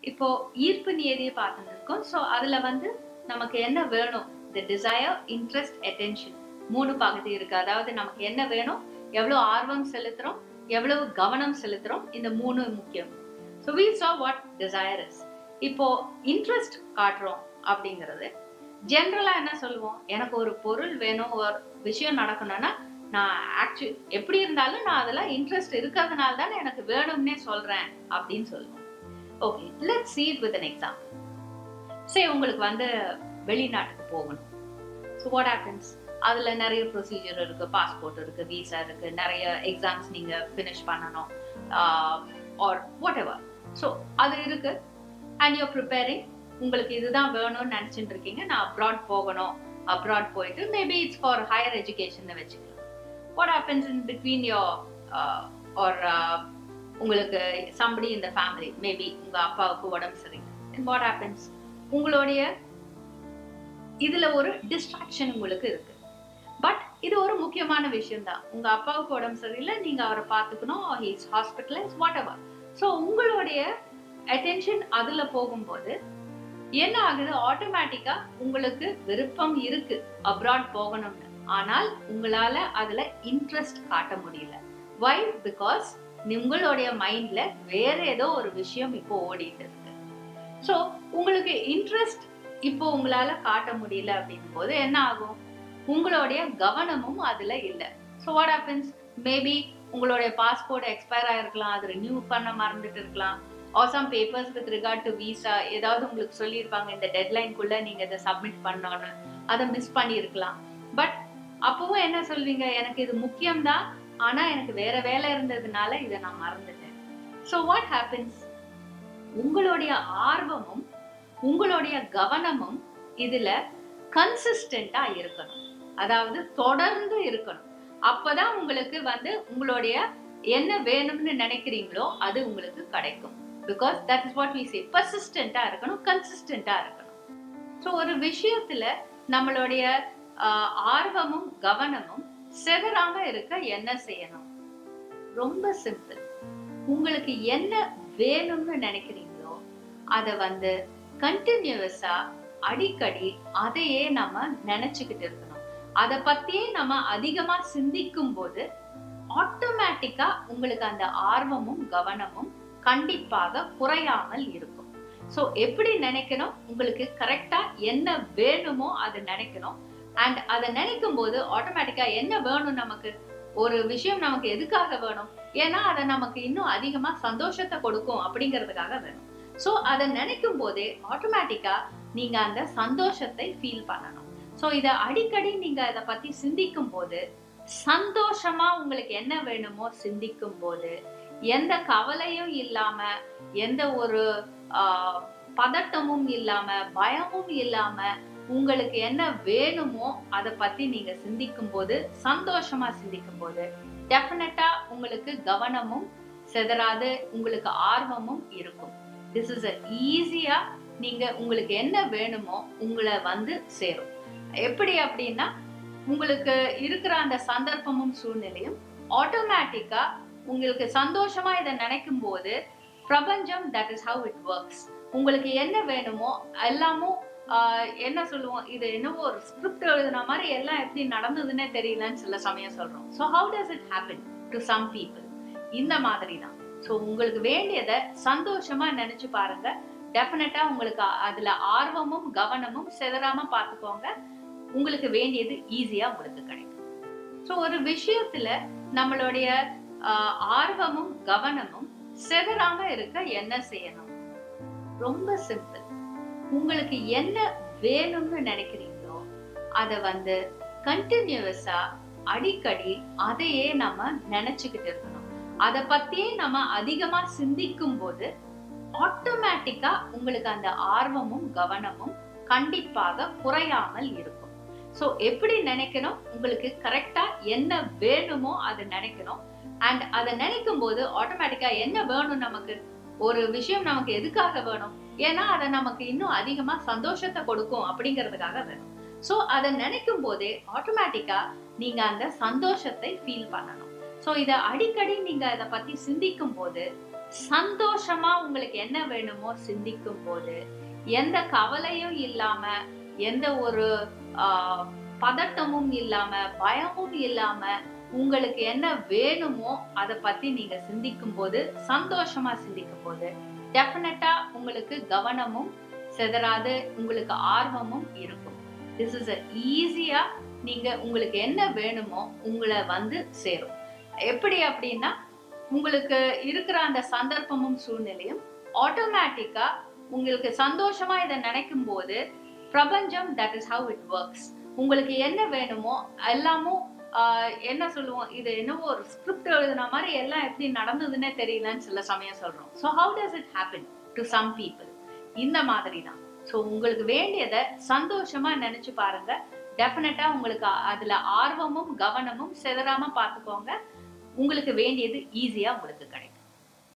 இப்போ ஈர்ப்பு நியதியை பார்த்துட்டு இருக்கோம் ஸோ அதுல வந்து நமக்கு என்ன வேணும் த டிசையர் இன்ட்ரெஸ்ட் அட்டென்ஷன் மூணு பகுதி இருக்கு அதாவது நமக்கு என்ன வேணும் எவ்வளவு ஆர்வம் செலுத்துறோம் எவ்வளவு கவனம் செலுத்துறோம் இந்த மூணு முக்கியம் so we saw what desire is இப்போ இன்ட்ரெஸ்ட் காட்டுறோம் அப்படிங்கிறது ஜென்ரலா என்ன சொல்லுவோம் எனக்கு ஒரு பொருள் வேணும் ஒரு விஷயம் நடக்கணும்னா நான் ஆக்சுவலி எப்படி இருந்தாலும் நான் அதுல இன்ட்ரெஸ்ட் இருக்கிறதுனால தான் எனக்கு வேணும்னே சொல்றேன் அப்படின்னு சொல்லுவோம் okay let see it with an example say உங்களுக்கு வந்து வெளிநாட்டுக்கு போகணும் ஸோ வாட் ஹேப்பன்ஸ் அதுல நிறைய ப்ரொசீஜர் இருக்கு பாஸ்போர்ட் இருக்கு விசா இருக்கு நிறைய எக்ஸாம்ஸ் நீங்க ஃபினிஷ் பண்ணணும் ஆர் வாட் எவர் ஸோ அது இருக்கு அண்ட் யூர் ப்ரிப்பேரிங் உங்களுக்கு இதுதான் வேணும்னு நினச்சிட்டு இருக்கீங்க நான் அப்ராட் போகணும் அப்ராட் போயிட்டு maybe it's for higher education வச்சுக்கலாம் what happens in between your or உங்களுக்கு சம்படி இந்த ஃபேமிலி மேபி உங்க அப்பாவுக்கு உடம்பு சரியில்லை வாட் ஹேப்பன்ஸ் உங்களுடைய இதுல ஒரு டிஸ்ட்ராக்ஷன் உங்களுக்கு இருக்கு பட் இது ஒரு முக்கியமான விஷயம் தான் உங்க அப்பாவுக்கு உடம்பு சரியில்லை நீங்க அவரை பார்த்துக்கணும் he's hospitalise whatever so உங்களுடைய அட்டென்ஷன் அதுல போகும்போது என்ன ஆகுது ஆட்டோமேட்டிக்கா உங்களுக்கு விருப்பம் இருக்கு அப்ராட் போகணும்னு ஆனால் உங்களால அதுல இன்ட்ரெஸ்ட் காட்ட முடியல வை பிகாஸ் உங்களுடைய மைண்ட்ல வேற ஏதோ ஒரு விஷயம் இப்போ ஓடிட்டு இருக்கு ஸோ உங்களுக்கு இன்ட்ரெஸ்ட் இப்போ உங்களால காட்ட முடியல அப்படின் போது என்ன ஆகும் உங்களுடைய கவனமும் அதுல இல்ல ஸோ வாட் ஹேப்பன்ஸ் மேபி உங்களுடைய பாஸ்போர்ட் எக்ஸ்பயர் ஆயிருக்கலாம் அது ரினியூ பண்ண மறந்துட்டு இருக்கலாம் or some papers with regard to visa ஏதாவது உங்களுக்கு சொல்லியிருப்பாங்க இந்த டெட்லைன்குள்ள நீங்க இதை சப்மிட் பண்ணணும்னு அதை மிஸ் பண்ணியிருக்கலாம் பட் அப்பவும் என்ன சொல்வீங்க எனக்கு இது முக்கியம்தான் ஆனா எனக்கு வேற வேலை இருந்ததுனால இதை நான் மறந்துட்டேன் ஸோ வாட் ஹேப்பன்ஸ் உங்களுடைய ஆர்வமும் உங்களுடைய கவனமும் இதுல கன்சிஸ்டண்டா இருக்கணும் அதாவது தொடர்ந்து இருக்கணும் அப்பதான் உங்களுக்கு வந்து உங்களுடைய என்ன வேணும்னு நினைக்கிறீங்களோ அது உங்களுக்கு கிடைக்கும் because that is what we say பர்சிஸ்டண்டா இருக்கணும் கன்சிஸ்டண்டா இருக்கணும் ஸோ ஒரு விஷயத்துல நம்மளுடைய ஆஹ், ஆர்வமும் கவனமும் செதறாம இருக்க என்ன செய்யணும் ரொம்ப சிம்பிள் உங்களுக்கு என்ன வேணும்னு நினைக்கிறீங்களோ அதை வந்து கண்டினியூஸா அடிக்கடி அதையே நம்ம நினைச்சுக்கிட்டு இருக்கணும் அதை பத்தியே நம்ம அதிகமா சிந்திக்கும் போது ஆட்டோமேட்டிக்கா உங்களுக்கு அந்த ஆர்வமும் கவனமும் கண்டிப்பாக குறையாமல் இருக்கும் ஸோ எப்படி நினைக்கணும் உங்களுக்கு கரெக்டா என்ன வேணுமோ அதை நினைக்கணும் அண்ட் அதை நினைக்கும் போது ஆட்டோமேட்டிக்கா என்ன வேணும் நமக்கு ஒரு விஷயம் நமக்கு எதுக்காக வேணும் ஏன்னா அதை நமக்கு இன்னும் அதிகமா சந்தோஷத்தை கொடுக்கும் அப்படிங்கிறதுக்காக வேணும் ஸோ அதை நினைக்கும் போதே ஆட்டோமேட்டிக்கா நீங்க அந்த சந்தோஷத்தை ஃபீல் பண்ணணும் ஸோ இதை அடிக்கடி நீங்க அதை பத்தி சிந்திக்கும் போது சந்தோஷமா உங்களுக்கு என்ன வேணுமோ சிந்திக்கும் போது எந்த கவலையும் இல்லாம எந்த ஒரு ஆஹ், பதட்டமும் இல்லாம பயமும் இல்லாம உங்களுக்கு என்ன வேணுமோ அதை பத்தி நீங்க சிந்திக்கும் போது சந்தோஷமா சிந்திக்கும் போது டெஃபினட்டா உங்களுக்கு கவனமும் செதறாது உங்களுக்கு ஆர்வமும் இருக்கும் திஸ் இஸ் ஈஸியா நீங்க உங்களுக்கு என்ன வேணுமோ உங்களை வந்து சேரும் எப்படி அப்படின்னா உங்களுக்கு இருக்கிற அந்த சந்தர்ப்பமும் சூழ்நிலையும் ஆட்டோமேட்டிக்கா உங்களுக்கு சந்தோஷமா இதை நினைக்கும் போது பிரபஞ்சம் that is how it works உங்களுக்கு என்ன வேணுமோ எல்லாமும் ஆஹ், என்ன சொல்லுவோம் இது என்னவோ ஒரு ஸ்கிரிப்ட் எழுதுன மாதிரி எல்லாம் எப்படி நடந்ததுன்னே தெரியலன்னு சில சமயம் சொல்றோம் so how does it happen to some people இந்த மாதிரி தான் ஸோ உங்களுக்கு வேண்டியதை சந்தோஷமா நினைச்சு பாருங்க டெஃபினட்டா உங்களுக்கு அ- அதுல ஆர்வமும் கவனமும் செதறாம பார்த்துக்கோங்க உங்களுக்கு வேண்டியது ஈஸியா உங்களுக்கு கிடைக்கும் ஸோ ஒரு விஷயத்துல நம்மளுடைய ஆஹ், ஆர்வமும் கவனமும் செதறாம இருக்க என்ன செய்யணும் ரொம்ப சிம்பிள் உங்களுக்கு என்ன வேணும்னு நினைக்கிறீங்களோ அதை வந்து கண்டினியூஸா அடிக்கடி அதையே நம்ம நினைச்சுக்கிட்டு இருக்கணும் அதை பத்தியே நம்ம அதிகமா சிந்திக்கும் போது ஆட்டோமேட்டிக்கா உங்களுக்கு அந்த ஆர்வமும் கவனமும் கண்டிப்பாக குறையாமல் இருக்கும் ஸோ எப்படி நினைக்கணும் உங்களுக்கு கரெக்டா என்ன வேணுமோ அதை நினைக்கணும் அண்ட் அதை நினைக்கும் போது ஆட்டோமேட்டிக்கா என்ன வேணும் நமக்கு ஒரு விஷயம் நமக்கு எதுக்காக வேணும் ஏன்னா அதை நமக்கு இன்னும் அதிகமா சந்தோஷத்தை கொடுக்கும் அப்படிங்கிறதுக்காக வேணும் ஸோ அதை நினைக்கும் போதே ஆட்டோமேட்டிக்கா நீங்க அந்த சந்தோஷத்தை ஃபீல் பண்ணணும் ஸோ இதை அடிக்கடி நீங்க அதை பத்தி சிந்திக்கும் போது சந்தோஷமா உங்களுக்கு என்ன வேணுமோ சிந்திக்கும் போது எந்த கவலையும் இல்லாம எந்த ஒரு ஆஹ், பதட்டமும் இல்லாம பயமும் இல்லாம உங்களுக்கு என்ன வேணுமோ அதை பத்தி நீங்க சிந்திக்கும் போது சந்தோஷமா சிந்திக்கும் போது டெஃபினட்டா உங்களுக்கு கவனமும் சிதறாது உங்களுக்கு ஆர்வமும் இருக்கும் திஸ் இஸ் ஈஸியா நீங்க உங்களுக்கு என்ன வேணுமோ உங்களை வந்து சேரும் எப்படி அப்படின்னா உங்களுக்கு இருக்கிற அந்த சந்தர்ப்பமும் சூழ்நிலையும் ஆட்டோமேட்டிக்கா உங்களுக்கு சந்தோஷமா இதை நினைக்கும் போது பிரபஞ்சம் that is how it works உங்களுக்கு என்ன வேணுமோ எல்லாமும் ஆஹ், என்ன சொல்லுவோம் இது என்னவோ ஒரு ஸ்கிரிப்ட் எழுதுன மாதிரி எல்லாம் எப்படி நடந்ததுன்னே தெரியலன்னு சில சமயம் சொல்றோம் so how does it happen to some people இந்த மாதிரி தான் ஸோ உங்களுக்கு வேண்டியதை சந்தோஷமா நினைச்சு பாருங்க டெஃபினட்டா உங்களுக்கு அ- அதுல ஆர்வமும் கவனமும் சிதறாம பார்த்துக்கோங்க உங்களுக்கு வேண்டியது ஈஸியா உங்களுக்கு கிடைக்கும்